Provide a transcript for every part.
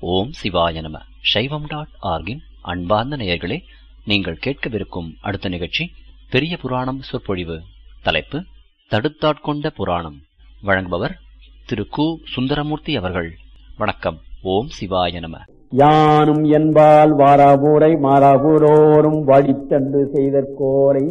ஓம் சிவாய நம சைவம் டாட் ஆர்கின் அன்பார்ந்த நேயர்களே நீங்கள் கேட்கவிருக்கும் அடுத்த நிகழ்ச்சி பெரிய புராணம் சொற்பொழிவு தலைப்பு தடுத்தாட்கொண்ட புராணம் வழங்குபவர் திரு கு சுந்தரமூர்த்தி அவர்கள் வணக்கம் ஓம் சிவாய நம யானும் என்பால் வாராபூரை மாறாபூரோரும் வழித்தண்டு செய்தற்கோரை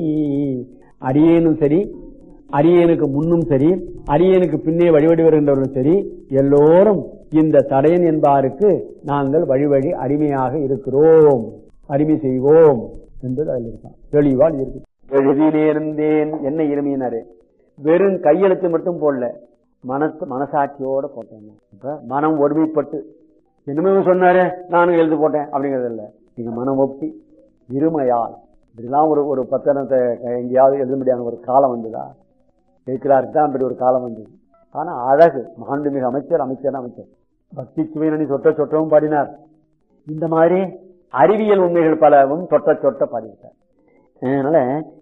அரியனும் சரி அரியனுக்கு முன்னும் சரி அரியனுக்கு பின்னே வழிவடி வருகின்றவர்களும் சரி எல்லோரும் இந்த தடையன் என்பாருக்கு நாங்கள் வழி வழி அடிமையாக இருக்கிறோம் அடிமை செய்வோம் என்பது அதில் இருக்கான் தெளிவால் இருக்கு எழுதினேர்ந்தேன் என்ன இருமையினாரு வெறும் கையெழுத்து மட்டும் போடல மனசு மனசாட்சியோட போட்டாங்க இப்ப மனம் ஒருமைப்பட்டு என்னமே சொன்னாரு நானும் எழுதி போட்டேன் அப்படிங்கறது இல்ல நீங்க மனம் ஒப்பி இருமையால் இப்படிலாம் ஒரு ஒரு பத்திரத்தை எங்கேயாவது எழுத முடியாத ஒரு காலம் வந்ததா இருக்கிறாருக்கு தான் அப்படி ஒரு காலம் வந்தது ஆனா அழகு மாண்புமிகு அமைச்சர் அமைச்சர் அமைச்சர் பக்தி சுவையணி சொட்ட சொட்டவும் பாடினார் இந்த மாதிரி அறிவியல் உண்மைகள் பலவும் சொட்ட சொட்ட பாடிவிட்டார் அதனால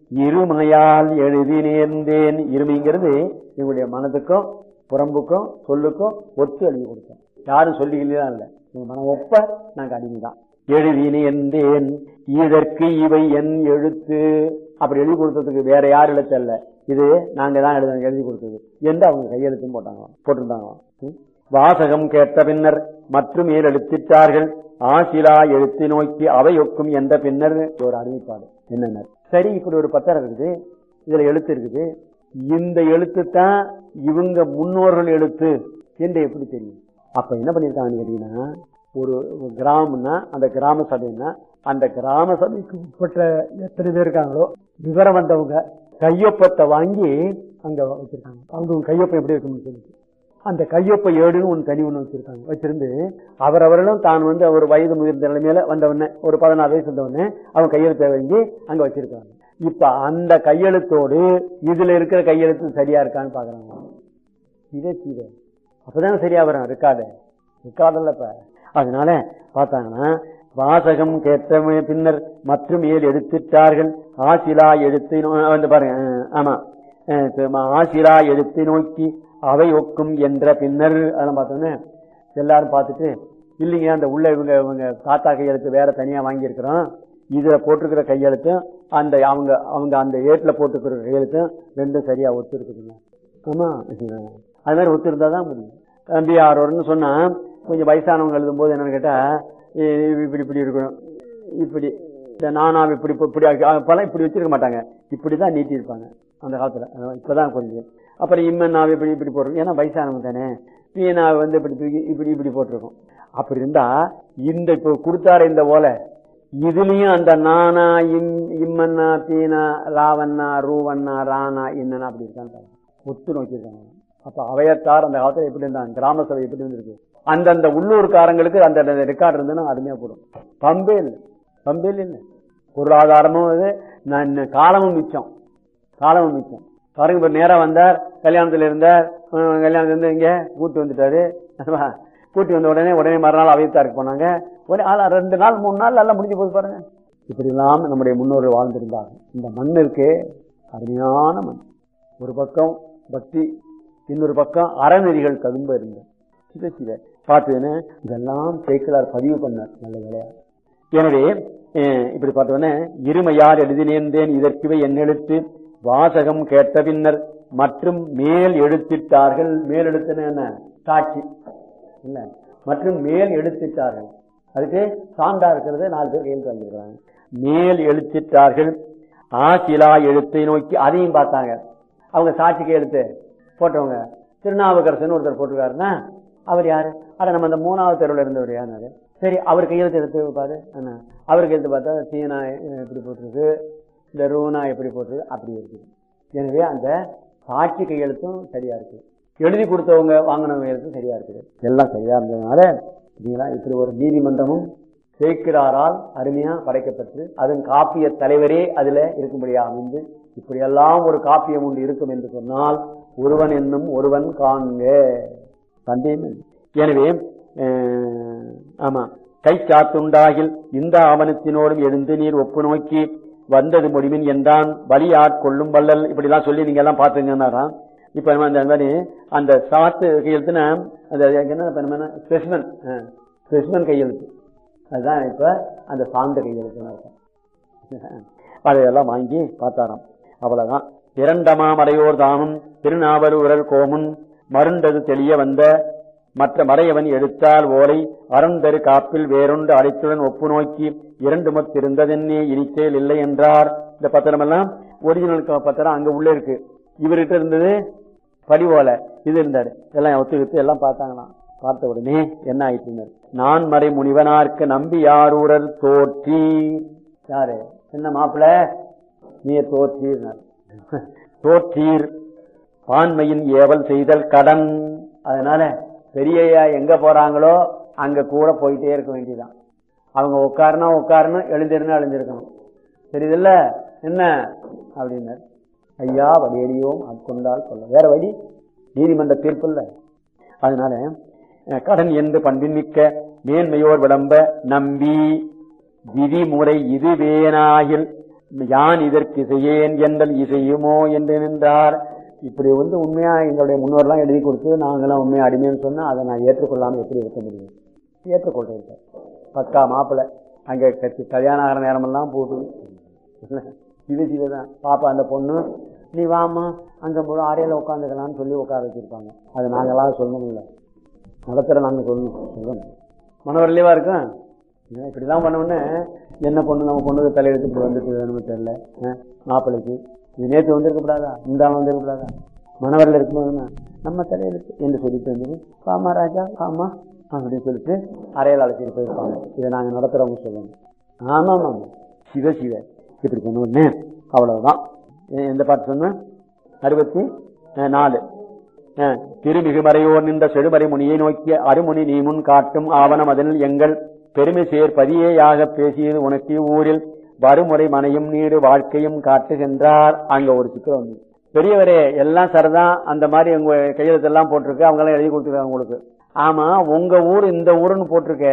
இருமையால் எழுதி நேர்ந்தேன் இருமைங்கிறது எங்களுடைய மனதுக்கும் புறம்புக்கும் சொல்லுக்கும் ஒத்து எழுதி கொடுத்தோம் யாரும் சொல்லிக்கலாம் இல்லை எங்க மனம் ஒப்ப நாங்க அடிமைதான் எழுதி நேர்ந்தேன் இதற்கு இவை என் எழுத்து அப்படி எழுதி கொடுத்ததுக்கு வேற யார் எழுத்தல்ல இது நாங்க தான் எழுத எழுதி கொடுத்தது என்று அவங்க கையெழுத்தும் போட்டாங்க போட்டிருந்தாங்க வாசகம் கேட்ட பின்னர் மற்றும் மேல் எழுத்திட்டார்கள் ஆசிலா எழுத்து நோக்கி அவை ஒக்கும் என்ற பின்னர் ஒரு அறிவிப்பாடு என்னென்ன சரி இப்படி ஒரு பத்திரம் இருக்குது இதுல எழுத்து இருக்குது இந்த எழுத்து தான் இவங்க முன்னோர்கள் எழுத்து என்று எப்படி தெரியும் அப்ப என்ன பண்ணிருக்காங்கன்னு கேட்டீங்கன்னா ஒரு கிராமம்னா அந்த கிராம சபைன்னா அந்த கிராம சபைக்கு உட்பட்ட எத்தனை பேர் இருக்காங்களோ விவரம் வந்தவங்க கையொப்பத்தை வாங்கி அங்க வச்சிருக்காங்க அவங்க கையொப்பம் எப்படி இருக்கும்னு சொல்லிட்டு அந்த கையொப்ப ஏடுன்னு ஒன்று தனி ஒன்று வச்சிருக்காங்க வச்சிருந்து அவரவர்களும் தான் வந்து ஒரு வயது முதிர்ந்த நிலைமையில வந்தவொடனே ஒரு பதினாறு வயசு வந்தவொடனே அவங்க கையெழுத்தை வாங்கி அங்க வச்சிருக்காங்க இப்ப அந்த கையெழுத்தோடு இதுல இருக்கிற கையெழுத்து சரியா இருக்கான்னு பாக்குறாங்க இதே சீதை அப்பதானே சரியா வரும் ரெக்கார்டு ரெக்கார்டில் இப்ப அதனால பார்த்தாங்கன்னா வாசகம் கேட்ட பின்னர் மற்றும் ஏழு எடுத்துட்டார்கள் ஆசிலா எழுத்தை வந்து பாருங்க ஆமா ஆசிலா எழுத்தை நோக்கி அவை ஒக்கும் என்ற பின்னர் அதெல்லாம் பார்த்தோன்னே எல்லாரும் பார்த்துட்டு இல்லைங்க அந்த உள்ள இவங்க இவங்க தாத்தா கையெழுத்து வேற தனியா வாங்கியிருக்கிறோம் இதுல போட்டிருக்கிற கையெழுத்தும் அந்த அவங்க அவங்க அந்த ஏட்டுல போட்டுக்கிற கையெழுத்தும் ரெண்டும் சரியா ஒத்து இருக்குதுங்க ஆமா அது மாதிரி ஒத்து இருந்தா தான் முடியும் தம்பி ஆரோர்னு சொன்னா கொஞ்சம் வயசானவங்க எழுதும் போது என்னன்னு கேட்டா இப்படி இப்படி இருக்கணும் இப்படி இந்த நானாம் இப்படி இப்படி பலம் இப்படி வச்சிருக்க மாட்டாங்க இப்படிதான் நீட்டி இருப்பாங்க அந்த காலத்துல இப்பதான் கொஞ்சம் அப்புறம் இம்மன்னாவை இப்படி இப்படி போட்டிருக்கோம் ஏன்னா வயசானவங்க தானே பீனாவை வந்து இப்படி தூக்கி இப்படி இப்படி போட்டிருக்கோம் அப்படி இருந்தா இந்த இப்போ கொடுத்தார இந்த ஓலை இதுலயும் அந்த நானா இம் இம்மன்னா பீனா ராவண்ணா ரூவண்ணா ராணா இன்னனா அப்படி இருக்கான்னு ஒத்து நோக்கியிருக்காங்க அப்ப அவையத்தார் அந்த காலத்துல எப்படி இருந்தாங்க கிராம சபை எப்படி இருந்திருக்கு அந்தந்த உள்ளூர்காரங்களுக்கு அந்த ரெக்கார்டு இருந்ததுன்னா அருமையா போடும் பம்பே இல்லை பம்பேல் இல்லை பொருளாதாரமும் இது நான் காலமும் மிச்சம் காலமும் மிச்சம் பாருங்க இப்ப நேரம் வந்தார் கல்யாணத்துல இருந்தார் கல்யாணத்துல இருந்து இங்க கூட்டு வந்துட்டாரு கூட்டி வந்த உடனே உடனே மறுநாள் அவையத்தாருக்கு போனாங்க உடனே ரெண்டு நாள் மூணு நாள் நல்லா முடிஞ்சு போது பாருங்க இப்படி இல்லாம நம்முடைய முன்னோர்கள் வாழ்ந்திருந்தாங்க இந்த மண் இருக்கே அருமையான மண் ஒரு பக்கம் பக்தி இன்னொரு பக்கம் அறநெறிகள் ததும்ப இருந்தது சிவ சிவ பார்த்ததுன்னு இதெல்லாம் சேக்கலார் பதிவு பண்ணார் நல்ல வேலையா எனவே இப்படி பார்த்தோன்னே இருமையால் எழுதினேந்தேன் இதற்குவே என் எழுத்து வாசகம் கேட்ட பின்னர் மற்றும் மேல் எழுத்திட்டார்கள் மேல் எழுத்துன என்ன சாட்சி இல்ல மற்றும் மேல் எழுத்திட்டார்கள் அதுக்கு சான்றா இருக்கிறது நாலு பேர் கையில் வாங்கியிருக்கிறாங்க மேல் எழுத்திட்டார்கள் ஆசிலா எழுத்தை நோக்கி அதையும் பார்த்தாங்க அவங்க சாட்சிக்கு எழுத்து போட்டவங்க திருநாவுக்கரசன் ஒருத்தர் போட்டிருக்காருன்னா அவர் யாரு அட நம்ம அந்த மூணாவது தெருவில் இருந்தவர் யாரு சரி அவர் கையெழுத்து எடுத்து பாரு என்ன அவர் கையெழுத்து பார்த்தா சீனா எப்படி போட்டிருக்கு இந்த ரூனா எப்படி போட்டிருக்கு அப்படி இருக்குது எனவே அந்த சாட்சி கையெழுத்தும் சரியா இருக்கு எழுதி கொடுத்தவங்க வாங்கினவங்க எழுத்தும் சரியா இருக்குது எல்லாம் சரியா இருந்ததுனால இப்படி ஒரு நீதிமன்றமும் சேர்க்கிறாரால் அருமையா படைக்கப்பட்டு அதன் காப்பிய தலைவரே அதுல இருக்கும்படியா அமைந்து இப்படியெல்லாம் ஒரு காப்பியம் ஒன்று இருக்கும் என்று சொன்னால் ஒருவன் என்னும் ஒருவன் காண்க சந்தேகம் எனவே ஆமா கை சாத்துண்டாகில் இந்த ஆவணத்தினோடும் எழுந்து நீர் ஒப்பு நோக்கி வந்தது முடிவின் என்றான் வழியாட்கொள்ளும் வள்ளல் இப்படி எல்லாம் சொல்லி நீங்க எல்லாம் பாத்துங்கன்னாராம் இப்ப நம்ம அந்த மாதிரி அந்த சாத்து கையெழுத்துனா அந்த என்ன ஸ்பெசிமன் கிருஷ்ணன் கையெழுத்து அதுதான் இப்ப அந்த சாந்த கையெழுத்துன்னு அர்த்தம் அதையெல்லாம் வாங்கி பார்த்தாராம் அவ்வளவுதான் இரண்டமாம் அறையோர் தாமும் திருநாவலூரர் கோமுன் மருண்டது தெளிய வந்த மற்ற மறையவன் எடுத்தால் ஓலை அறந்தரு காப்பில் வேறொன்று அழைத்துடன் ஒப்பு நோக்கி இரண்டு மத்திருந்ததென்னே இனிச்சேல் இல்லை என்றார் இந்த பத்திரம் எல்லாம் ஒரிஜினல் பத்திரம் அங்க உள்ள இருக்கு இவர்கிட்ட இருந்தது படி போல இது இருந்தாரு எல்லாம் ஒத்துக்கிட்டு எல்லாம் பார்த்தாங்களாம் பார்த்த உடனே என்ன ஆயிட்டு நான் மறை முனிவனார்க்கு நம்பி யாரூரர் தோற்றி யாரு என்ன மாப்பிள நீர் தோற்றீர் தோற்றீர் பான்மையின் ஏவல் செய்தல் கடன் அதனால பெரியய்யா எங்க போறாங்களோ அங்க கூட போயிட்டே இருக்க வேண்டியதான் அவங்க உட்காருனா உட்காரணும் எழுந்திருந்தா எழுந்திருக்கணும் தெரியுதுல்ல என்ன அப்படின்னாரு ஐயா வடியடியோம் அட்கொண்டால் சொல்ல வேற வழி நீதிமன்ற தீர்ப்பு இல்ல அதனால அஹ், கடன் என்று பண்பின் மிக்க மேன்மையோர் விளம்ப நம்பி விதிமுறை இதுவேனாயில் யான் இதற்கு இசையேன் என்றல் இசையுமோ என்று நின்றார் இப்படி வந்து உண்மையா எங்களுடைய முன்னோர்லாம் எழுதி கொடுத்து நாங்களாம் உண்மையா அடிமைன்னு சொன்னா அதை நான் ஏற்றுக்கொள்ளாம எப்படி இருக்க முடியும் ஏற்றுக்கொள்றேன் சார் பக்கா மாப்பிள்ளை அங்க கட்சி கல்யாணம் ஆகிற நேரமெல்லாம் போட்டு இது சிவதான் பாப்பா அந்த பொண்ணு நீ வாமா அங்க முழு அறையில உட்காந்துக்கலாம்னு சொல்லி உட்கார வச்சிருப்பாங்க அது நாங்களாம் சொல்லணும் இல்லை நடத்துற நாங்க சொல்லணும் சொல்லணும் மனவரலையவா இருக்கும் ஏன் இப்படிலாம் பண்ணோடனே என்ன பொண்ணு நம்ம பொண்ணுக்கு தலையெழுத்து இப்படி வந்துட்டு நமக்கு தெரியல ஆ, மாப்பிள்ளைக்கு இது நேற்று வந்திருக்கப்படாதா இந்த ஆள் வந்திருக்கப்படாதா மணவரில் இருக்கும்போது நம்ம தலையெழுத்து என்று சொல்லிட்டு வந்து பாமா ராஜா பாமா அப்படின்னு சொல்லிட்டு அறையில் அழைச்சிட்டு போயிருப்பாங்க இதை நாங்கள் நடத்துறவங்க சொல்லணும் ஆமாம் ஆமாம் சிவ சிவ இப்படி சொன்ன உடனே அவ்வளவுதான் எ- எந்த பாட்டு சொன்ன அறுபத்தி அஹ், நாலு அஹ், திருமிகு மறையோர் நின்ற செடுமறை முனியை நோக்கிய அருமுனி நீ முன் காட்டும் ஆவணம் அதில் எங்கள் பெருமை சேர் பதியேயாக பேசியது உனக்கு ஊரில் வருமுறை மனையும் நீடு வாழ்க்கையும் காட்டுகின்றார் அங்க ஒரு சித்திரம் வந்து பெரியவரே எல்லாம் சரிதான் அந்த மாதிரி உங்க கையெழுத்தெல்லாம் போட்டிருக்கு அவங்க எல்லாம் எழுதி கொடுத்துருக்காங்க உங்களுக்கு ஆமா உங்க ஊர் இந்த ஊருன்னு போட்டிருக்க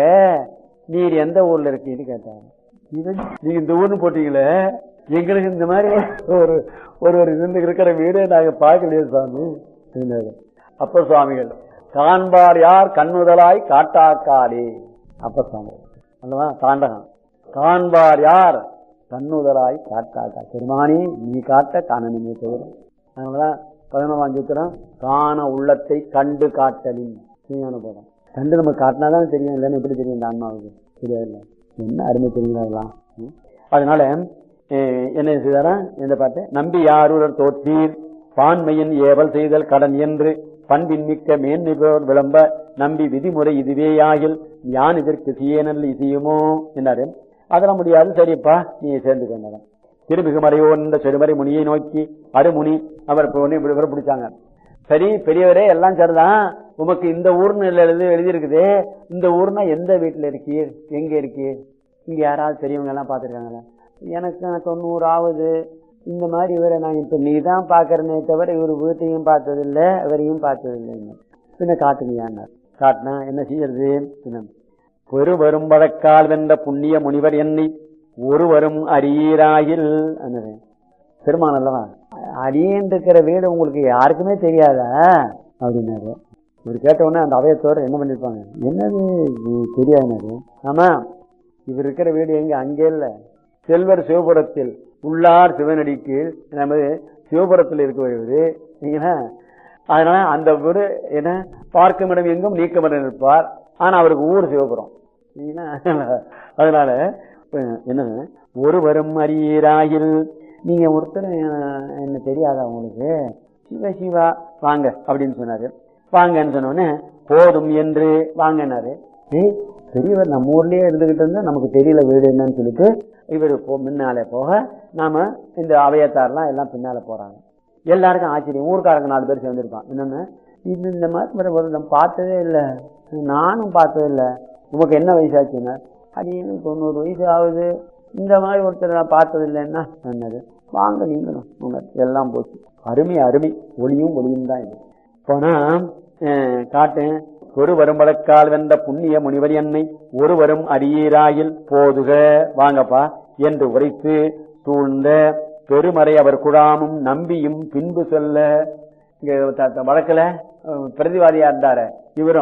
நீர் எந்த ஊர்ல இருக்கீன்னு கேட்டாங்க இது நீங்க இந்த ஊர்னு போட்டீங்களே எங்களுக்கு இந்த மாதிரி ஒரு ஒரு ஒரு இது இருக்கிற வீடு நாங்க பார்க்கலையே சாமி அப்படின்னாரு. அப்ப சுவாமிகள் காண்பார் யார் கண்ணுதலாய் காட்டாக்காளே அப்ப சுவாமி அல்லவா தாண்டகம் காண்பார் யார் கண்ணுதலாய் காட்டாக்கா பெருமானி நீ காட்ட காணணுமே தவிர அதனாலதான் பதினோராம் சூத்திரம் காண உள்ளத்தை கண்டு காட்டலின் சரியான போதும் கண்டு நம்ம காட்டினாதான் தெரியும் இல்லைன்னு எப்படி தெரியும் இந்த ஆன்மாவுக்கு தெரியாது என்ன அருமை தெரியுங்களா அதனால அஹ், என்ன செய்தாரா இந்த பாட்டு நம்பி யாரூரர் தோற்றீர் பான்மையின் ஏவல் செய்தல் கடன் என்று பண்பின் மிக்க மேன்மைபோர் விளம்ப நம்பி விதிமுறை இதுவேயாகில் யான் இதற்கு சியேனல் இசையுமோ என்னாரு அதெல்லாம் முடியாது சரிப்பா நீ சேர்ந்துக்கணும் திருமிகு மறையோ இந்த செடுமறை முனியை நோக்கி அருமுனி அவர் இப்ப உடனே இப்படி இவரை பிடிச்சாங்க சரி பெரியவரே எல்லாம் சரிதான் உமக்கு இந்த ஊர்னு எழுதி எழுதியிருக்குதே இந்த ஊர்னா எந்த வீட்டுல இருக்கீர் எங்க இருக்கீர் இங்க யாராவது பெரியவங்க எல்லாம் பாத்துருக்காங்களா எனக்கு தொண்ணூறு ஆகுது இந்த மாதிரி இவரை நான் இப்ப நீ தான் பாக்குறனே தவிர இவர் வீட்டையும் பார்த்ததில்ல இவரையும் பார்த்ததில்லைன்னு பின்ன காட்டுனியான்னார் காட்டினா என்ன செய்யறது பின்ன பெருவரும் வழக்கால் வென்ற புண்ணிய முனிவர் என்னை ஒருவரும் அரியராயில் அண்ணே பெருமான் அல்லவா அடியேன் இருக்கிற வீடு உங்களுக்கு யாருக்குமே தெரியாதா அப்படின்னாரு இவர் கேட்ட உடனே அந்த அவையத்தோர் என்ன பண்ணிருப்பாங்க என்னது இது தெரியாதுனாரு ஆமா இவர் இருக்கிற வீடு எங்க அங்கே இல்ல செல்வர் சிவபுரத்தில் உள்ளார் சிவனடிக்கு நமது சிவபுரத்தில் இருக்கிறது சரிங்களா அதனால அந்த வீடு என்ன பார்க்கும் இடம் எங்கும் நீக்கமிடம் இருப்பார் ஆனா அவருக்கு ஊர் சிவபுரம் சரிங்களா? அதனால அஹ், என்னது ஒருவரும் அரியராயில் நீங்க ஒருத்தர் அஹ், என்ன தெரியாதா உங்களுக்கு சிவ சிவா வாங்க அப்படின்னு சொன்னாரு வாங்கன்னு சொன்ன உடனே போதும் என்று வாங்கினாரு ஏய் பெரியவர் நம்ம ஊர்லயே இருந்துகிட்டு இருந்தா நமக்கு தெரியல வீடு என்னன்னு சொல்லிட்டு இவர் போ முன்னாலே போக நாம இந்த அவையத்தாரெல்லாம் எல்லாம் பின்னால போறாங்க எல்லாருக்கும் ஆச்சரியம் ஊர்க்காரங்க நாலு பேர் சேர்ந்திருப்பான் என்னன்னு இது இந்த மாதிரி ஒரு- ஒரு நம்ம பார்த்ததே இல்லை நானும் பார்த்ததே இல்லை உமக்கு என்ன வயசாச்சுன்னா அது எனக்கு தொண்ணூறு வயசு ஆகுது இந்த மாதிரி ஒருத்தர் நான் பார்த்தது இல்லைன்னா சொன்னது வாங்க நீங்களும் உங்க எல்லாம் போச்சு அருமை அருமை ஒளியும் ஒளியும் தான் இது போனா அஹ், காட்டேன் ஒருவரும் வழக்கால் வென்ற புண்ணிய முனிவர் என்னை ஒருவரும் அரியராயில் போதுக வாங்கப்பா என்று உரைத்து சூழ்ந்த பெருமறை அவர் குழாமும் நம்பியும் பின்பு சொல்ல இங்க த- த- வழக்குல அஹ், பிரதிவாதியா இருந்தாரு இவரும்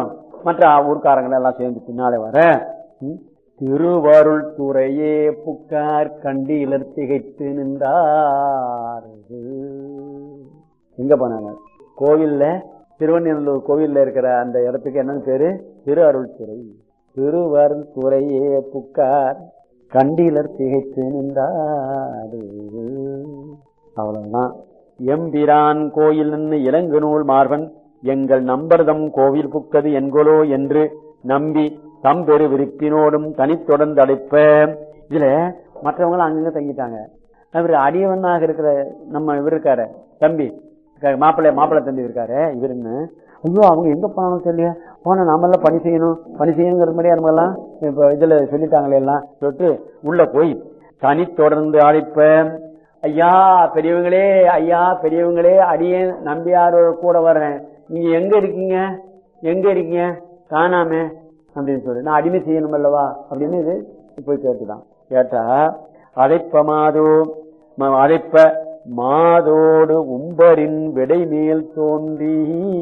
மற்ற ஊர்க்காரங்கள் எல்லாம் சேர்ந்து பின்னாலே வர ம், திருவருள் துறையே புக்கார் கண்டிலர் திகைத்து நின்றார் எங்க போனாங்க கோவில்ல திருவண்ணூர் கோவில்ல இருக்கிற அந்த இடத்துக்கு என்னன்னு பேரு திரு அருள் துறை திருவருள் துறையே புக்கார் கண்டிலர் திகைத்து நின்றார் அவ்வளவுதான் எம்பிரான் கோயில் இலங்கு நூல் மார்பன் எங்கள் நம்பர்தம் கோவில் புக்கது என்கொலோ என்று நம்பி தம்பெரு விருப்பினோடும் தனித்தொடர்ந்து அடைப்ப இதுல மற்றவங்க அங்கங்க தங்கிட்டாங்க இவர் அடியவனாக இருக்கிற நம்ம இவர் இருக்காரு தம்பி க- மாப்பிள்ளை மாப்பிள்ளை தம்பி இருக்காரு இவருன்னு ஐயோ அவங்க எங்க போனாலும் தெரியல போன நாமெல்லாம் பணி செய்யணும் பணி செய்யணுங்கிற மாதிரி நம்ம எல்லாம் இப்ப இதுல சொல்லிட்டாங்களே எல்லாம் சொல்லிட்டு உள்ள போய் தனி தொடர்ந்து அழைப்ப ஐயா பெரியவங்களே ஐயா பெரியவங்களே அடியேன் நம்பியாரோட கூட வர்றேன் நீங்க எங்க இருக்கீங்க எங்க இருக்கீங்க காணாம அப்படின்னு சொல்லி நான் அடிமை செய்யணும் அல்லவா அப்படின்னு இது போய் கேட்டுதான் கேட்டா அழைப்ப மாதோ ம- அழைப்ப மாதோடு உம்பரின் விடை மேல் தோன்றி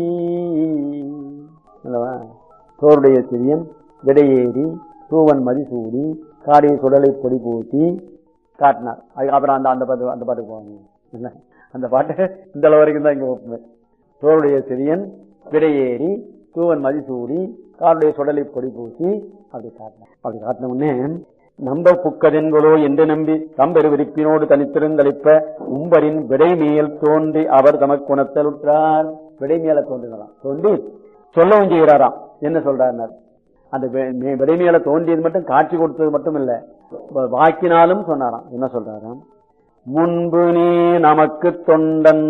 அல்லவா தோருடைய சிறியன் விடையேறி தூவன் மதிசூடி காடிய சுடலை பொடி பூட்டி காட்டினார் அதுக்கப்புறம் அந்த அந்த பாட்டு அந்த பாட்டுக்கு போவாங்க இல்ல அந்த பாட்டு இந்த அளவு வரைக்கும் தான் இங்க ஒப்புமை தோருடைய சிறியன் விடையேறி தூவன் மதிசூடி காருடைய சுடலை பொடி பூசி அப்படி காட்டினார் அப்படி காட்டின உடனே நம்ப புக்கதென்களோ என்று நம்பி தம்பெரு விருப்பினோடு தனித்திருந்தளிப்ப உம்பரின் விடை மேல் தோன்றி அவர் தமக்கு குணத்தலுற்றார் விடை மேல தோன்றினாராம் தோன்றி சொல்லவும் செய்கிறாராம் என்ன சொல்றாருன்னார் அந்த வே- மே- விடை மேல தோன்றியது மட்டும் காட்சி கொடுத்தது மட்டும் இல்ல வ- வாக்கினாலும் சொன்னாராம் என்ன சொல்றாராம் முன்பு நீ நமக்கு தொண்டன்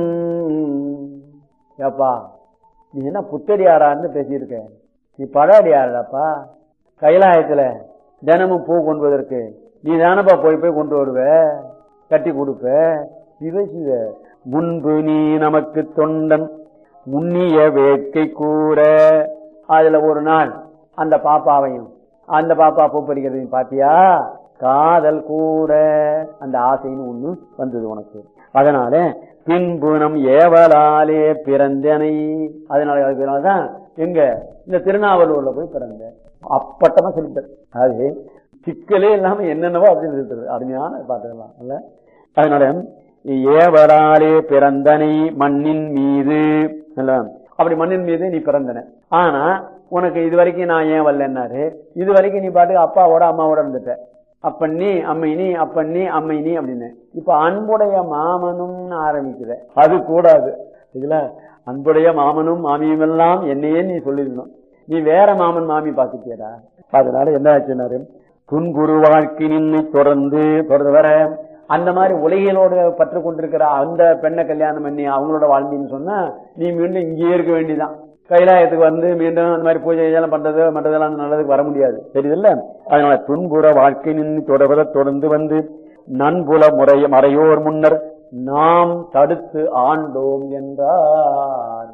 ஏப்பா நீ என்ன புத்தடியாரான்னு பேசியிருக்க நீ பழடியாரப்பா கைலாயத்துல தினமும் பூ கொண்டு வருவதற்கு நீ தானப்பா போய் போய் கொண்டு வருவ கட்டி கொடுப்ப சிவ சிவ முன்பு நீ நமக்கு தொண்டன் முன்னிய வேட்கை கூற அதுல ஒரு நாள் அந்த பாப்பாவையும் அந்த பாப்பா பூ பறிக்கிறதையும் பாத்தியா காதல் கூற அந்த ஆசைன்னு ஒண்ணு வந்தது உனக்கு அதனால பின்பு நம் ஏவலாலே பிறந்தனை அதனால அதனாலதான் எங்க இந்த திருநாவலூர்ல போய் பிறந்த அப்பட்டமா சொல்லிட்டார் அது சிக்கலே இல்லாம என்னென்னவோ அப்படின்னு சொல்லிட்டு அருமையான பாட்டுலாம் இல்ல அதனால ஏவராலே பிறந்தனை மண்ணின் மீது இல்ல அப்படி மண்ணின் மீது நீ பிறந்தன ஆனா உனக்கு இது வரைக்கும் நான் ஏன் வரலன்னாரு இது வரைக்கும் நீ பாட்டுக்கு அப்பாவோட அம்மாவோட இருந்துட்ட அப்பன் நீ அம்மை நீ அப்பன் நீ அம்மை நீ அப்படின்னு இப்ப அன்புடைய மாமனும் ஆரம்பிக்கிற அது கூடாது இதுல அன்புடைய மாமனும் மாமியும் எல்லாம் என்னையே நீ சொல்லிடணும் நீ வேற மாமன் மாமி பாத்துட்டியடா அதனால என்ன ஆச்சுனாரு துன்குரு வாழ்க்கை நின்று தொடர்ந்து தொடர்ந்து வர அந்த மாதிரி உலகிலோடு பற்று கொண்டிருக்கிற அந்த பெண்ணை கல்யாணம் பண்ணி அவங்களோட வாழ்ந்தீன்னு சொன்னா நீ மீண்டும் இங்கேயே இருக்க வேண்டியதான் கைலாயத்துக்கு வந்து மீண்டும் அந்த மாதிரி பூஜை இதெல்லாம் பண்றது மற்றதெல்லாம் அந்த நல்லதுக்கு வர முடியாது தெரியுதுல்ல அதனால துன்புற வாழ்க்கை நின்று தொடர்வத தொடர்ந்து வந்து நன்புல முறை மறையோர் முன்னர் நாம் தடுத்து ஆண்டோம் என்றார்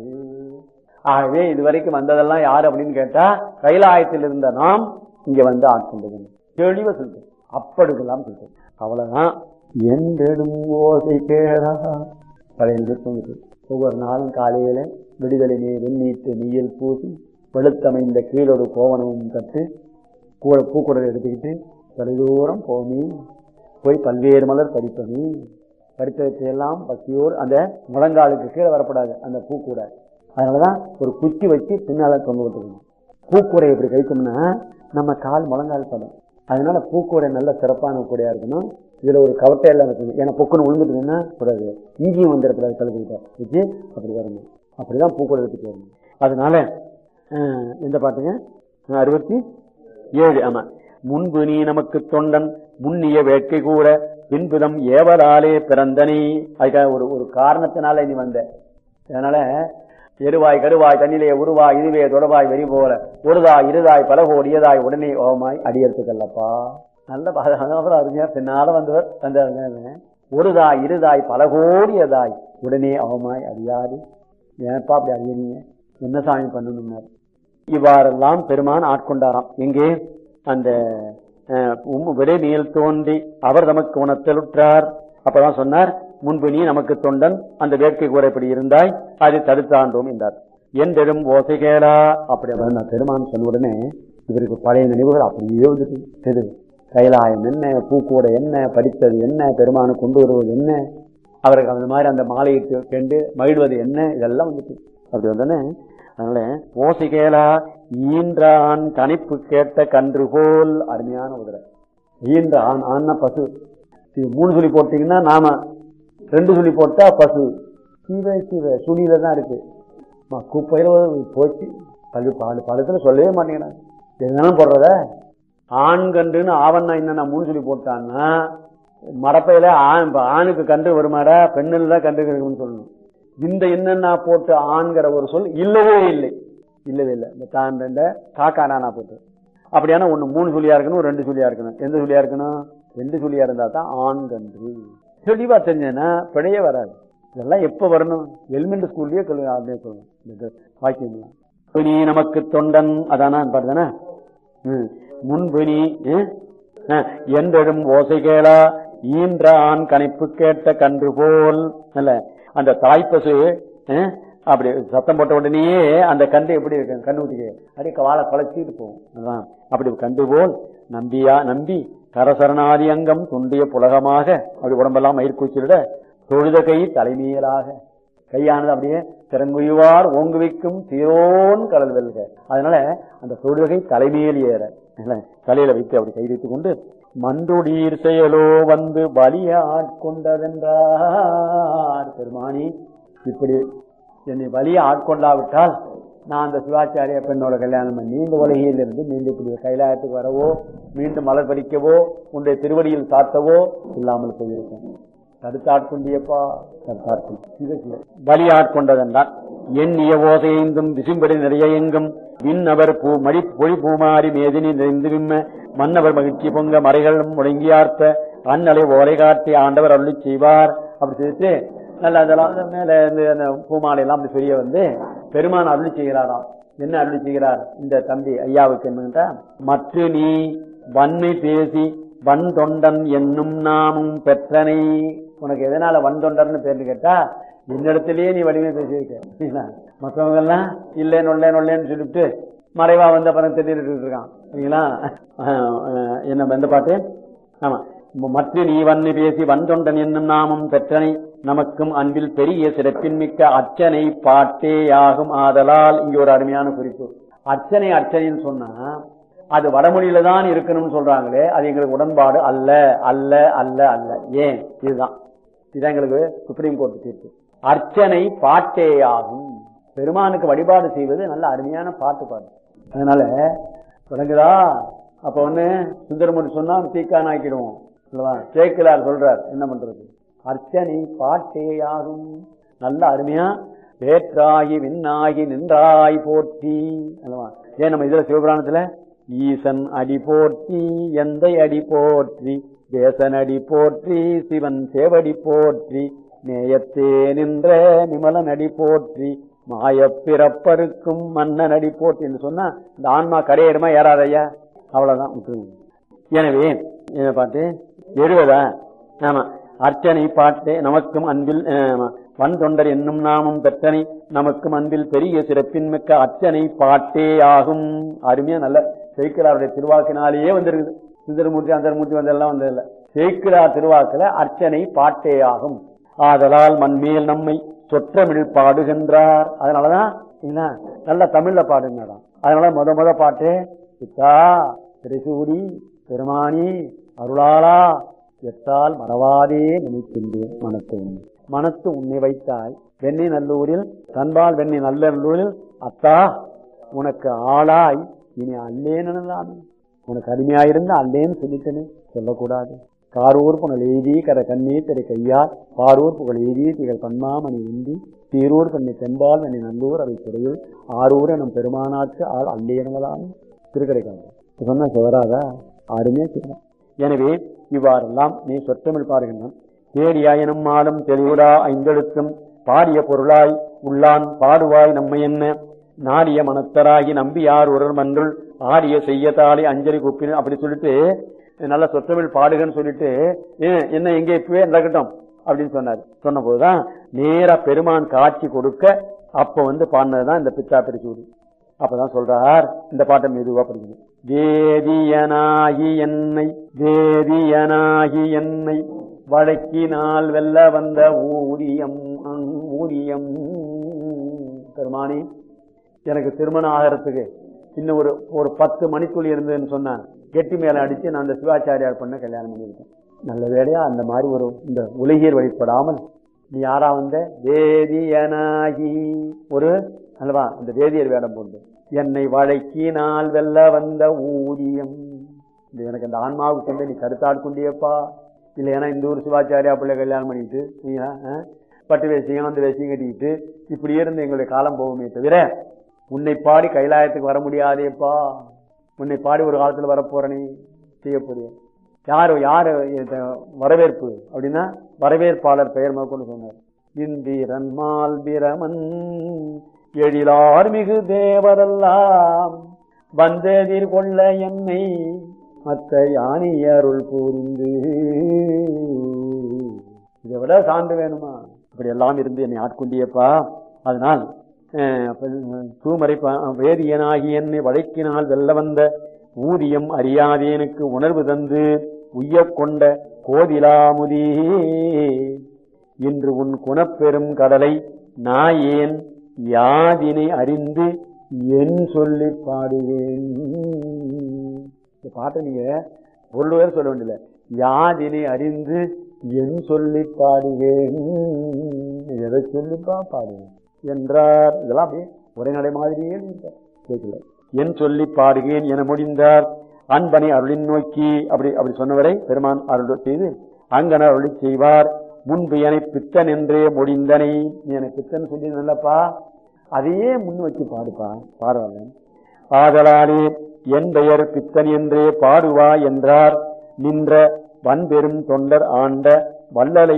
ஆகவே இதுவரைக்கும் வந்ததெல்லாம் யார் அப்படின்னு கேட்டா கைலாயத்தில் இருந்த நாம் இங்க வந்து ஆட்கொண்டது தெளிவா சொல்லிட்டு அப்படிக்கெல்லாம் சொல்லிட்டு அவ்வளவுதான் என்றெடும் ஓசை கேடா பழைய தூங்குது ஒவ்வொரு நாளும் காலையில விடுதலை நீர் வெண்ணீட்டு நீயல் பூசி வெளுத்தமைந்த கீழோடு கோவணமும் தட்டு கூட பூக்குடலை எடுத்துக்கிட்டு தொலைதூரம் போமி போய் பல்வேறு மலர் பறிப்பமி பறித்தவற்றையெல்லாம் பசியோடு அந்த முழங்காலுக்கு கீழே வரப்படாது அந்த பூக்கூடை அதனாலதான் ஒரு குச்சி வச்சு பின்னால தொங்க விட்டுக்கணும் பூக்கூடை எப்படி கழிச்சோம்னா நம்ம கால் முழங்கால் படம் அதனால பூக்கூடை நல்ல சிறப்பான கூடையா இருக்கணும் இதுல ஒரு கவட்டை எல்லாம் இருக்கணும் ஏன்னா பொக்குன்னு விழுந்துட்டுன்னா கூடாது இங்கேயும் வந்துடக்கூடாது கழுதுகிட்ட வச்சு அப்படி வரணும் அப்படிதான் பூக்கூடை எடுத்துட்டு வரணும் அதனால அஹ், எந்த பாட்டுங்க அஹ், அறுபத்தி ஏழு ஆமா முன்பு நீ நமக்கு தொண்டன் முன்னிய வேட்கை கூற பின்புதம் ஏவலாலே பிறந்தனி அதுக்காக ஒரு ஒரு காரணத்தினால நீ வந்த அதனால எருவாய் கருவாய் தண்ணிலே உருவாய் இதுவே தொடவாய் வெறி போல ஒருதாய் இருதாய் பல கோடியதாய் உடனே ஓமாய் அடியெடுத்துக்கல்லப்பா நல்ல பாதுகாப்பு அருமையா பின்னால வந்தவர் வந்தாருங்க ஒருதாய் இருதாய் பல கோடியதாய் உடனே அவமாய் அறியாது ஏன்ப்பா அப்படி அறியறீங்க என்ன சாமி பண்ணணும்னாரு இவ்வாறெல்லாம் பெருமான் ஆட்கொண்டாராம் எங்கே அந்த அஹ், உம் விடைமேல் தோன்றி அவர் நமக்கு உணர்த்தலுற்றார் அப்பதான் சொன்னார் முன்பு நீ நமக்கு தொண்டன் அந்த வேட்கை கூறப்படி இருந்தாய் அதை தடுத்தாண்டோம் என்றார் என்றெடும் ஓசை கேளா அப்படி அந்த பெருமான் சொன்ன உடனே இவருக்கு பழைய நினைவுகள் அப்படியே வந்துட்டு தெரு கைலாயம் என்ன பூக்கூடை என்ன படித்தது என்ன பெருமானை கொண்டு வருவது என்ன அவருக்கு அந்த மாதிரி அந்த மாலையிட்டு கண்டு மகிழ்வது என்ன இதெல்லாம் வந்துட்டு அப்படி வந்தோடனே அதனால ஓசை கேளா ஈன்றான் கணிப்பு கேட்ட கன்று போல் அருமையான உதிரை ஈன்ற ஆண் ஆண்னா பசு இது மூணு சொல்லி போட்டீங்கன்னா நாம ரெண்டு சொல்லி போட்டா பசு சீவ சீவ சுனியில தான் இருக்கு அம்மா, குப்பையில போச்சு பள்ளி பால் பழத்துல சொல்லவே மாட்டேங்கிறாங்க எதுனாலும் போடுறத ஆண் கன்றுன்னு ஆவண்ணா என்னன்னா மூணு சொல்லி போட்டான்னா மடப்பையில ஆண் இப்ப ஆணுக்கு கன்று வருமாடா பெண்ணில் தான் கன்று இருக்குன்னு சொல்லணும் இந்த என்னன்னா போட்டு ஆண்கிற ஒரு சொல் இல்லவே இல்லை இல்லவே இல்லை இந்த தான் ரெண்ட காக்கா நானா போட்டு அப்படியானா ஒண்ணு மூணு சொல்லியா இருக்கணும் ரெண்டு சொல்லியா இருக்கணும் எந்த சொல்லியா இருக்கணும் ரெண்டு சொல்லியா இருந்தா தான் ஆண் கன்று தெளிவா தெரிஞ்சதுன்னா பிழையே வராது இதெல்லாம் எப்ப வரணும் எலிமெண்ட் ஸ்கூல்லயே கல்வி அப்படியே சொல்லணும் இந்த வாக்கியம் நீ நமக்கு தொண்டன் அதானா பாட்டுதானே ம். முன்பு நீ ம், ஆ, என்றெழும் ஓசை கேளா ஈன்ற ஆண் கணிப்பு கேட்ட கன்று போல் அல்ல அந்த தாய்ப்பசு ஆ, அப்படி சத்தம் போட்ட உடனேயே அந்த கன்று எப்படி இருக்கு கண்ணுட்டிக்கு அப்படியே வாழை குலைச்சிட்டு போகும் அதான் அப்படி கன்று போல் நம்பியா நம்பி கரசரணாதி அங்கம் துண்டிய புலகமாக அப்படி உடம்பெல்லாம் மயிர்கூச்சிட தொழுத கை தலைமையலாக கையானது அப்படியே திறங்குயுவார் ஓங்குவிக்கும் தீரோன் கடல் வெல்க அதனால அந்த தொழுகை தலைமையில் ஏற இல்ல, தலையில வைத்து அப்படி கை வைத்துக் கொண்டு மன்றுடீர் செயலோ வந்து பலிய ஆட்கொண்டதென்றார் பெருமானி இப்படி என்னை வலிய ஆட்கொண்டாவிட்டால் நான் அந்த சிவாச்சாரிய பெண்ணோட கல்யாணம் பண்ணி இந்த உலகையில் இருந்து மீண்டும் இப்படி கைலாயத்துக்கு வரவோ மீண்டும் மலர் பறிக்கவோ உன்னுடைய திருவடியில் சாத்தவோ இல்லாமல் போயிருக்கேன் தடுத்தாட்கொண்டியப்பா தடுத்தாட்கொண்டு சிவ சிவ பலி ஆட்கொண்டதென்றால் எண்ணிய ஓசையைந்தும் விசும்படி நிறைய எங்கும் விண்ணவர் பூ மடி பொழி பூமாரி மேதினி நிறைந்து விம்ம மன்னவர் மகிழ்ச்சி பொங்க மறைகளும் முடங்கியார்ப்ப அந்நலை ஓலை காட்டி ஆண்டவர் அருளி செய்வார் அப்படி சொல்லிட்டு நல்ல அதெல்லாம் அந்த மேல இருந்து அந்த பூமாலை எல்லாம் அப்படி பெரிய வந்து பெருமான் அருளி செய்கிறாராம் என்ன அருளி செய்கிறார் இந்த தம்பி ஐயாவுக்கு என்னன்னா மற்ற நீ வன்மை பேசி வன் தொண்டன் என்னும் நாமும் பெற்றனை உனக்கு எதனால வன் தொண்டர்னு பேர்னு கேட்டா என்னிடத்திலேயே நீ வலிமை பேசியிருக்க மற்றவங்க எல்லாம் இல்லை நொல்லே நொல்லேன்னு சொல்லிட்டு மறைவா வந்து அப்புறம் திடீர்னு இருக்கான் சரிங்களா ஆஹ் ஆஹ் என்ன எந்த பாட்டு ஆமா மற்ற நீ வன்னு பேசி வந்தொண்டன் என்னும் நாமம் பெற்றனை நமக்கும் அன்பில் பெரிய சிறப்பின் மிக்க அர்ச்சனை பாட்டேயாகும் ஆதலால் இங்க ஒரு அருமையான குறிப்பு அர்ச்சனை அர்ச்சனைன்னு சொன்னா அது வடமொழியில தான் இருக்கணும்னு சொல்றாங்களே அது எங்களுக்கு உடன்பாடு அல்ல அல்ல அல்ல அல்ல ஏன் இதுதான் இதுதான் எங்களுக்கு சுப்ரீம் கோர்ட் தீர்ப்பு அர்ச்சனை பாட்டேயாகும் பெருமானுக்கு வழிபாடு செய்வது நல்ல அருமையான பாட்டு பாடு அதனால விளங்குதா அப்ப ஒண்ணு சுந்தரமூர்த்தி சொன்னா தீக்கான் ஆக்கிடுவோம் இல்லவா சேக்கிலார் சொல்றார் என்ன பண்றது அர்ச்சனை பாட்டேயாகும் நல்ல அருமையா வேற்றாகி விண்ணாகி நின்றாய் போற்றி அல்லவா ஏன் நம்ம இதுல சிவபுராணத்துல ஈசன் அடி போற்றி எந்தை அடி போற்றி தேசன் அடி போற்றி சிவன் சேவடி போற்றி நேயத்தே நின்ற நிமலன் அடி போற்றி மாயப் பிறப்பருக்கும் மன்னன் அடி போற்றி என்று சொன்னா இந்த ஆன்மா கரையேறுமா ஏறாதையா அவ்வளவுதான் விட்டுருங்க. எனவே இதை பார்த்து எழுவதா ஆமா அர்ச்சனை பாட்டு நமக்கும் அன்பில் ஆமா, வன் தொண்டர் என்னும் நாமும் பெற்றனை நமக்கும் அன்பில் பெரிய சிறப்பின் மிக்க அர்ச்சனை பாட்டே ஆகும் அருமையா நல்ல சேக்கிராருடைய திருவாக்கினாலேயே வந்திருக்குது சுந்தரமூர்த்தி அந்தரமூர்த்தி வந்தெல்லாம் வந்ததில்ல சேக்கிரார் திருவாக்குல அர்ச்சனை பாட்டே ஆகும் ஆதலால் மண்மேல் நம்மை சொற்றமிழ் பாடுகின்றார் அதனாலதான் என்ன நல்ல தமிழ்ல பாடுங்கடா அதனால முத முத பாட்டு சித்தா திரிசூடி பெருமானி அருளாளா எத்தால் மறவாதே நினைக்கின்றேன் மனத்தை உன்னை. மனத்து உன்னை வைத்தாய் வெண்ணி நல்லூரில் தன்பால் வெண்ணி நல்ல நல்லூரில் அத்தா உனக்கு ஆளாய் இனி அல்லேன்னு உனக்கு அருமையாயிருந்த அல்லேன்னு சொல்லிட்டேனே சொல்லக்கூடாது காரூர் புனல் எய்தி கர கண்ணீர் திரை கையால் பாரூர் புகழ் எய்தி திகழ் பன்மாமணி உந்தி சீரூர் தன்னை தென்பால் வெண்ணி நல்லூர் அவை துறையில் ஆரூர் எனும் பெருமானாற்கு ஆள் அல்லேனவதானே திருக்கடைக்காங்க சொன்னா சிவராதா அருமையா சொல்லலாம் எனவே இவ்வாறெல்லாம் நீ சொற்றமிழ் பாருகின்றான் தேடியாயனும் ஆளும் தெளிவுடா ஐந்தெழுத்தும் பாடிய பொருளாய் உள்ளான் பாடுவாய் நம்மை என்ன நாடிய மனத்தராகி நம்பியார் ஒரு மன்றுள் ஆடிய செய்யத்தாளி அஞ்சலி குப்பின அப்படி சொல்லிட்டு நல்ல சொற்றமிழ் பாடுகன்னு சொல்லிட்டு ஏன் என்ன எங்க இப்பவே நடக்கட்டும் அப்படின்னு சொன்னார் சொன்ன போதுதான் நேரா பெருமான் காட்சி கொடுக்க அப்ப வந்து பாடினதுதான் இந்த பித்தா பிரிசூடி அப்பதான் சொல்றார் இந்த பாட்டை மெதுவா படிக்கணும் வேதியனாகி என்னை வேதியனாகி என்னை வழக்கினால் வெல்ல வந்த ஊதியம் ஊதியம் பெருமானி எனக்கு திருமணம் ஆகிறதுக்கு இன்னும் ஒரு ஒரு பத்து மணிக்குள் இருந்ததுன்னு சொன்னான் கெட்டி மேல அடிச்சு நான் அந்த சிவாச்சாரியார் பண்ண கல்யாணம் பண்ணியிருக்கேன் நல்ல வேலையா அந்த மாதிரி ஒரு இந்த உலகியர் வழிபடாமல் நீ யாரா வந்த வேதியனாகி ஒரு அல்லவா இந்த வேதியர் வேடம் போட்டு என்னை வழக்கினால் வெல்ல வந்த ஊதியம் இது எனக்கு அந்த ஆன்மாவுக்கு கொண்டு நீ கருத்தாடு கொண்டியப்பா இல்லைன்னா இந்த ஊர் சிவாச்சாரியா பிள்ளை கல்யாணம் பண்ணிட்டு நீயா, ஆ? பட்டு வேசியம் அந்த வேசியம் கட்டிக்கிட்டு இப்படியே இருந்து எங்களுடைய காலம் போகுமே தவிர உன்னை பாடி கைலாயத்துக்கு வர முடியாதேப்பா உன்னை பாடி ஒரு காலத்துல வரப்போறனே செய்ய போறிய யாரு யாரு இந்த வரவேற்பு அப்படின்னா வரவேற்பாளர் பெயர் கொண்டு சொன்னார் இந்திரன் மால் பிரமன் எழிலார் மிகு தேவரெல்லாம் வந்தெதிர் கொள்ள என்னை மத்த யானி அருள் கூர்ந்து இதை விட சான்று வேணுமா இப்படி எல்லாம் இருந்து என்னை ஆட்கொண்டியப்பா அதனால் அஹ், அப்ப, அஹ், தூமறை ப- வேதியனாகி என்னை வழக்கினால் வெல்ல வந்த ஊதியம் அறியாதேனுக்கு உணர்வு தந்து உய்யக் கொண்ட கோதிலாமுதே இன்று உன் குணப்பெரும் கடலை நாயேன் யாதினை அறிந்து என் சொல்லி பாடுவேன் இந்த பாட்டை நீங்க ஒரு பேர் சொல்ல வேண்டியல யாதினை அறிந்து என் சொல்லி பாடுவேன் எதை சொல்லிப்பா பாடுவேன் என்றார் இதெல்லாம் அப்படியே ஒரே நடை மாதிரியே இருக்கார். கேட்கல என் சொல்லி பாடுகிறேன் என முடிந்தார் அன்பனை அருளின் நோக்கி அப்படி அப்படி சொன்னவரை பெருமான் அருள் செய்து அங்கன அருளி செய்வார் முன்பு என பித்தன் என்றே முடிந்தனை நீ எனக்கு பித்தன் சொல்லி நல்லப்பா அதையே முன் வச்சு பாடுப்பா பாடுவாங்க ஆதலாலே என் பெயர் பித்தன் என்றே பாடுவா என்றார் நின்ற வன்பெரும் தொண்டர் ஆண்ட வல்லலை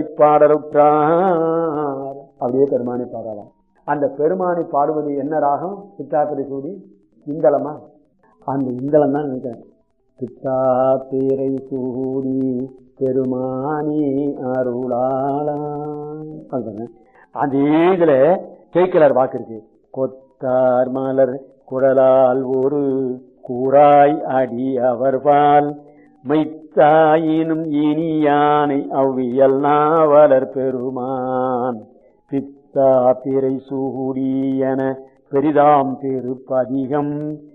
பாடலுற்றார் அப்படியே பெருமானை பாடலாம் அந்த பெருமானை பாடுவது என்ன ராகம் சித்தாத்திரை சூடி இந்தளமா அந்த இந்தளம் தான் நினைக்கிறேன் சித்தாத்திரை சூடி பெருமானி அருளாளா அதுதானே. அதே இதுல கேட்கிறார் வாக்கு இருக்கு கொத்தார் மலர் குழலால் ஒரு கூறாய் அடி அவர்பால் மைத்தாயினும் இனியானை அவ்வியல் நாவலர் பெருமான் பித்தா பிறை சூடியன பெரிதாம் திருப்பதிகம்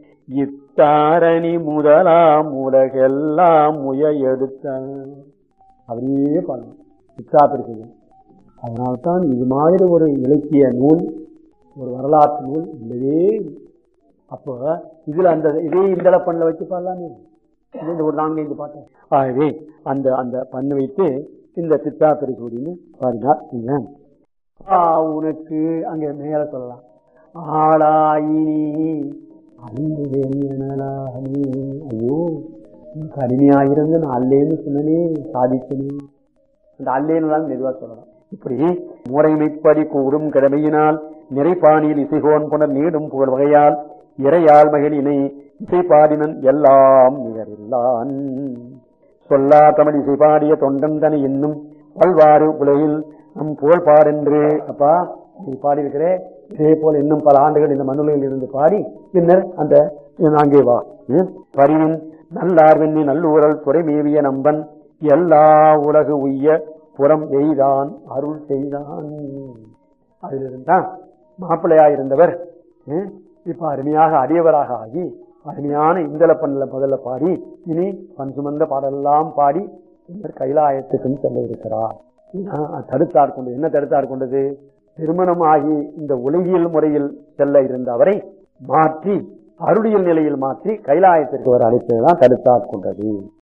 இத்தாரணி முதலாம் உலகெல்லாம் முய எடுத்த அப்படியே பண்ணணும் பித்தா பிறை அதனால்தான் இது மாதிரி ஒரு இலக்கிய நூல் ஒரு வரலாற்று நூல் இல்லவே இல்லை. அப்போ இதுல அந்த இதே இந்த பண்ணல வச்சு பாடலாமே இது இந்த ஒரு நான்கு ஐந்து பாட்டேன் ஆகவே அந்த அந்த பண்ணு வைத்து இந்த சித்தா பெருசூடின்னு பாடினார் நீங்க ஆ, உனக்கு அங்க மேல சொல்லலாம் ஆளாயினி அறிந்து வேணியனலாகி ஐயோ உனக்கு அடிமையாயிருந்து நான் அல்லேன்னு சொன்னனே சாதிச்சனே அந்த அல்லேன்னு மெதுவா சொல்லலாம் இப்படி முறைமைப்படி கூடும் கிழமையினால் நிறைப்பாணியில் இசைகோன் புனர் நீடும் புகழ் வகையால் இறையால் மகிழினை இசை பாடினன் எல்லாம் நிகரில்லான் சொல்லா தமிழ் இசை பாடிய தொண்டன் தனி என்னும் பல்வாறு உலகில் நம் புகழ் பாடென்று அப்பா நீ பாடியிருக்கிறே இதே போல இன்னும் பல ஆண்டுகள் இந்த மண்ணுலையில் இருந்து பாடி பின்னர் அந்த அங்கே வா ம்? பரிவின் நல்லார்வெண்ணி நல்லூரல் துறை மேவிய நம்பன் எல்லா உலகு உய்ய புறம் எய்தான் அருள் செய்தான் அதிலிருந்தான் மாப்பிள்ளையாயிருந்தவர் ம், இப்ப அருமையாக அடியவராக ஆகி அருமையான இந்தல பண்ணல முதல்ல பாடி இனி பண் சுமந்த பாடலெல்லாம் பாடி பின்னர் கைலாயத்துக்கும் செல்ல இருக்கிறார் ஆஹ் தடுத்தார் கொண்டது என்ன தடுத்தார் கொண்டது திருமணம் ஆகி இந்த உலகியல் முறையில் செல்ல இருந்த அவரை மாற்றி அருளியல் நிலையில் மாற்றி கைலாயத்திற்கு ஒரு அழைப்பதுதான் தடுத்தார் கொண்டது